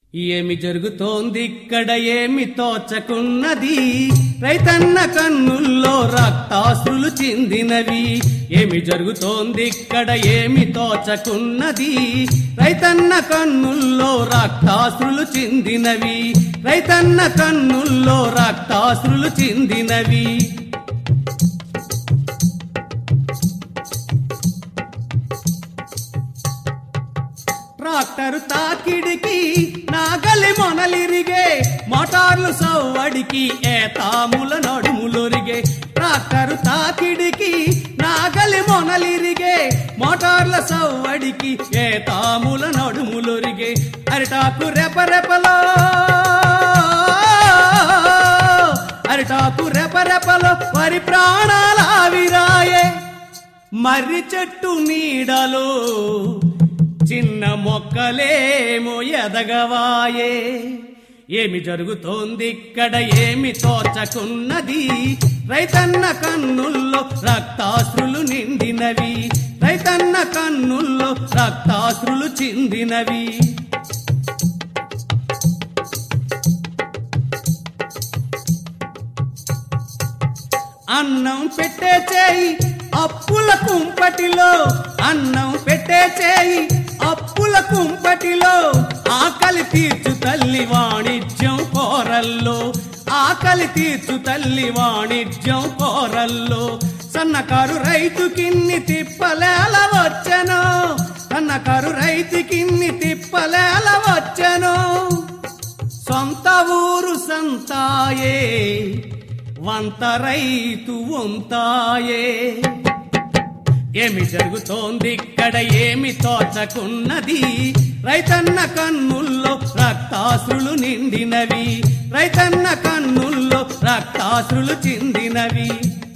ఏమి జరుగుతోంది ఇక్కడ ఏమి తోచకున్నది రైతన్న కన్నుల్లో రక్తాశ్రులు చిందినవి ఏమి జరుగుతోంది ఇక్కడ ఏమి తోచకున్నది రైతన్న కన్నుల్లో రక్తాశ్రులు చిందినవి రైతన్న కన్నుల్లో రక్తాశ్రులు చిందినవి ట్రాక్టరు తాకిడికి నాగలి మొనలిరిగే మోటార్లు సవ్వడికి ఏతాముల నడుములొరిగే ట్రాక్టరు తాకిడికి నాగలి మొనలిరిగే మోటార్ల సవ్వడికి ఏతాముల నడుములొరిగే అరిటాకు రెపరెపలో అరిటాకు రెపరెపలో వరి ప్రాణాలావిరాయే మర్రి చెట్టు నీడలో చిన్న మొక్కలేమో ఎదగవాయే ఏమి జరుగుతోంది ఇక్కడ ఏమి తోచకున్నది రైతన్న కన్నుల్లో రక్తాశ్రులు నిండినవి రైతన్న కన్నుల్లో రక్తాశ్రులు చిందినవి అన్నం పెట్టే చేయి అప్పుల కుంపటిలో అన్నం పెట్టే చేయి అప్పుల కుంపటిలో ఆకలి తీర్చు తల్లి వాణిజ్యం కోరల్లో ఆకలి తీర్చు తల్లి వాణిజ్యం కోరల్లో సన్నకారు రైతుకిన్ని తిప్పలేల వచ్చెను సన్నకారు రైతుకిన్ని తిప్పలేల వచ్చెను సొంత ఊరు సంతాయే వంత రైతు వంతాయే ఏమి జరుగుతోంది ఇక్కడ ఏమి తోచకున్నది రైతన్న కన్నుల్లో రక్తాశ్రులు నిండినవి రైతన్న కన్నుల్లో రక్తాశ్రులు చిందినవి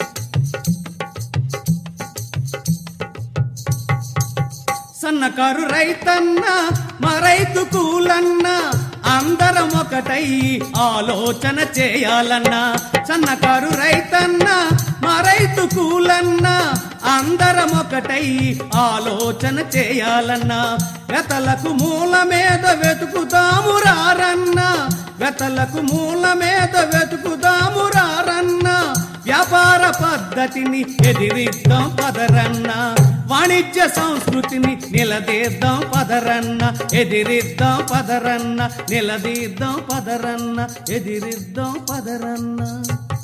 సన్నకారు రైతన్న మా రైతు కూలన్న అందరం ఒకటై ఆలోచన చేయాలన్నా సన్నకారు రైతన్న మా రైతు కూలన్న అందరం ఒకటై ఆలోచన చేయాలన్నా గతలకు మూల మీద వెతుకుదాము రారన్నా గతలకు మూల మీద వెతుకుదాము రారన్నా వ్యాపార పద్ధతిని ఎదిరిద్దాం పదరన్నా వాణిజ్య సంస్కృతిని నిలదీద్దాం పదరన్న ఎదిరిద్దాం పదరన్న నిలదీద్దాం పదరన్న ఎదిరిద్దాం పదరన్న